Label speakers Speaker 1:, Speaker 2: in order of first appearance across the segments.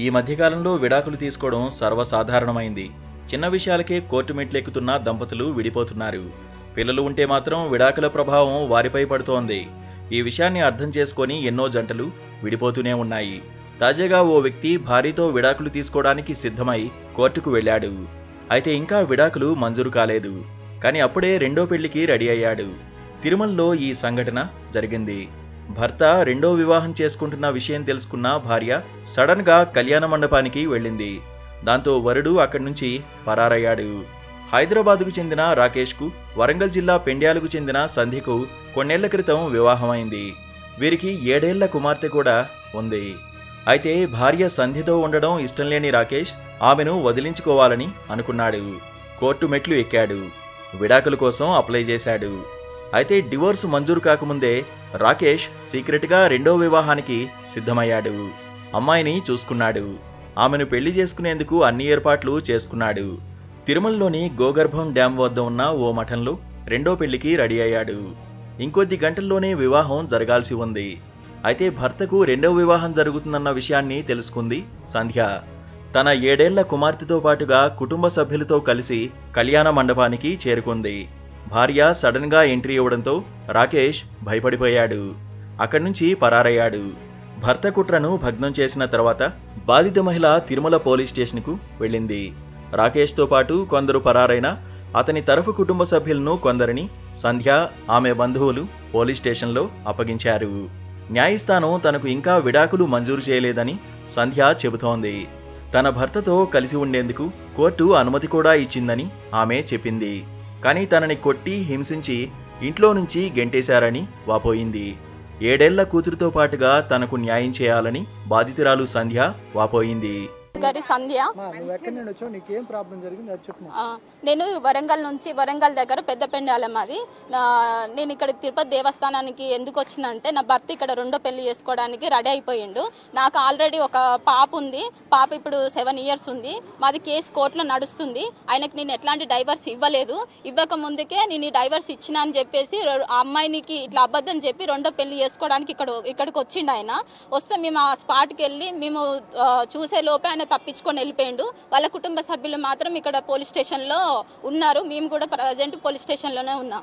Speaker 1: ఈ మధ్యకాలంలో విడాకులు తీసుకోవడం సర్వసాధారణమైంది చిన్న విషయాలకే కోర్టు మెట్లెక్కుతున్న దంపతులు విడిపోతున్నారు పిల్లలు ఉంటే మాత్రం విడాకుల ప్రభావం వారిపై పడుతోంది ఈ విషయాన్ని అర్థం చేసుకొని ఎన్నో జంటలు విడిపోతూనే ఉన్నాయి తాజాగా ఓ వ్యక్తి భార్యతో విడాకులు తీసుకోవడానికి సిద్ధమై కోర్టుకు వెళ్ళాడు అయితే ఇంకా విడాకులు మంజూరు కాలేదు కానీ అప్పుడే రెండో పెళ్లికి రెడీ అయ్యాడు తిరుమలలో ఈ సంఘటన జరిగింది భర్త రెండో వివాహం చేసుకుంటున్న విషయం తెలుసుకున్న భార్య సడన్ గా కళ్యాణ మండపానికి వెళ్ళింది దాంతో వరుడు అక్కడి నుంచి పరారయ్యాడు హైదరాబాద్కు చెందిన రాకేష్కు వరంగల్ జిల్లా పెండ్యాలకు చెందిన సంధ్యకు కొన్నేళ్ల క్రితం వివాహమైంది వీరికి ఏడేళ్ల కుమార్తె కూడా ఉంది అయితే భార్య సంధ్యతో ఉండడం ఇష్టం లేని రాకేష్ ఆమెను వదిలించుకోవాలని అనుకున్నాడు కోర్టు మెట్లు ఎక్కాడు విడాకుల కోసం అప్లై చేశాడు అయితే డివోర్స్ మంజూరు కాకముందే రాకేష్ సీక్రెట్గా రెండో వివాహానికి సిద్ధమయ్యాడు అమ్మాయిని చూసుకున్నాడు ఆమెను పెళ్లి చేసుకునేందుకు అన్ని ఏర్పాట్లు చేసుకున్నాడు తిరుమలలోని గోగర్భం డ్యాం వద్ద ఉన్న ఓ మఠంలో రెండో పెళ్లికి రెడీ అయ్యాడు ఇంకొద్ది గంటల్లోనే వివాహం జరగాల్సి ఉంది అయితే భర్తకు రెండో వివాహం జరుగుతుందన్న విషయాన్ని తెలుసుకుంది సంధ్య తన ఏడేళ్ల కుమార్తెతో పాటుగా కుటుంబ సభ్యులతో కలిసి కళ్యాణ మండపానికి చేరుకుంది భార్య సడన్ గా ఎంట్రీ ఇవ్వడంతో రాకేష్ భయపడిపోయాడు అక్కడి నుంచి పరారయ్యాడు భర్త కుట్రను భగ్నం చేసిన తర్వాత బాధిత మహిళ తిరుమల పోలీస్ స్టేషన్కు వెళ్ళింది రాకేష్తో పాటు కొందరు పరారైన అతని తరఫు కుటుంబ సభ్యులను కొందరిని సంధ్య ఆమె బంధువులు పోలీస్ స్టేషన్లో అప్పగించారు న్యాయస్థానం తనకు ఇంకా విడాకులు మంజూరు చేయలేదని సంధ్య చెబుతోంది తన భర్తతో కలిసి ఉండేందుకు కోర్టు అనుమతి కూడా ఇచ్చిందని ఆమె చెప్పింది కానీ తనని కొట్టి హింసించి ఇంట్లో నుంచి గెంటేశారని వాపోయింది ఏడేళ్ల కూతురుతో పాటుగా తనకు న్యాయం చేయాలని బాధితురాలు సంధ్య వాపోయింది
Speaker 2: గారి సంధ్య
Speaker 3: మా నువ్వు ఎక్కడి నుండి వచ్చావు నీకు ఏం ప్రాబ్లం జరిగింది అది చెప్పు
Speaker 2: ఆ, నేను వరంగల్ నుంచి వరంగల్ దగ్గర పెద్ద పెండాలం అది నా నేను ఇక్కడ తిరుపతి దేవస్థానానికి ఎందుకు వచ్చినంటే నా భర్త ఇక్కడ రెండో పెళ్లి చేసుకోవడానికి రెడీ అయిపోయిండు నాకు ఆల్రెడీ ఒక పాప ఉంది పాప ఇప్పుడు సెవెన్ ఇయర్స్ ఉంది మాది కేసు కోర్టులో నడుస్తుంది ఆయనకి నేను ఎట్లాంటి డైవర్స్ ఇవ్వలేదు ఇవ్వక ముందుకే నేను ఈ డైవర్స్ ఇచ్చిన అని చెప్పేసి రె- ఆ అమ్మాయినికి ఇట్లా అబద్ధం చెప్పి రెండో పెళ్లి చేసుకోవడానికి ఇక్కడ ఇక్కడికి వచ్చిండు ఆయన వస్తే మేము ఆ స్పాట్కి వెళ్ళి మేము ఆ, చూసే లోపే ఆయన తప్పించుకొని వెళ్ళిపోయిండు వాళ్ళ కుటుంబ సభ్యులు మాత్రం ఇక్కడ పోలీస్ స్టేషన్లో ఉన్నారు మేము కూడా ప్రజెంట్ పోలీస్ స్టేషన్లోనే ఉన్నాం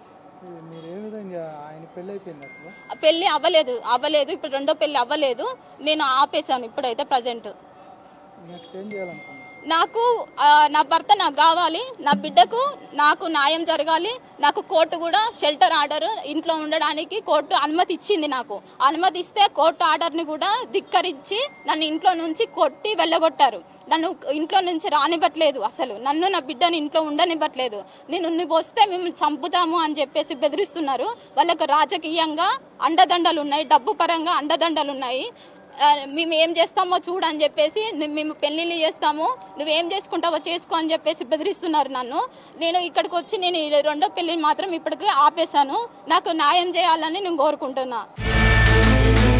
Speaker 3: ఈ- మీరు ఏ విధంగా ఆయన పెళ్ళి అయిపోయింది అసలు
Speaker 2: ఆ పెళ్ళి అవ్వలేదు అవ్వలేదు ఇప్పుడు రెండో పెళ్ళి అవ్వలేదు నేను ఆపేశాను ఇప్పుడైతే ప్రజెంట్
Speaker 3: నెక్స్ట్ ఏం చేయాలనుకున్నాను
Speaker 2: నాకు ఆ, నా భర్త నాకు కావాలి నా బిడ్డకు నాకు న్యాయం జరగాలి నాకు కోర్టు కూడా షెల్టర్ ఆర్డర్ ఇంట్లో ఉండడానికి కోర్టు అనుమతి ఇచ్చింది నాకు అనుమతి ఇస్తే కోర్టు ఆర్డర్ని కూడా ధిక్కరించి నన్ను ఇంట్లో నుంచి కొట్టి వెళ్ళగొట్టారు నన్ను ఇంట్లో నుంచి రానివ్వట్లేదు అసలు నన్ను నా బిడ్డని ఇంట్లో ఉండనివ్వట్లేదు నేను నువ్వు వస్తే మిమ్మల్ని చంపుతాము అని చెప్పేసి బెదిరిస్తున్నారు వాళ్ళకు రాజకీయంగా అండదండలు ఉన్నాయి డబ్బు పరంగా అండదండలు ఉన్నాయి ఆ, మేము ఏం చేస్తామో చూడని చెప్పేసి ను- మేము పెళ్ళిళ్ళు చేస్తాము నువ్వేం చేసుకుంటావో చేసుకో అని చెప్పేసి బెదిరిస్తున్నారు నన్ను నేను ఇక్కడికి వచ్చి నేను ఈ రెండో పెళ్ళిని మాత్రం ఇప్పటికీ ఆపేశాను నాకు న్యాయం చేయాలని నేను కోరుకుంటున్నా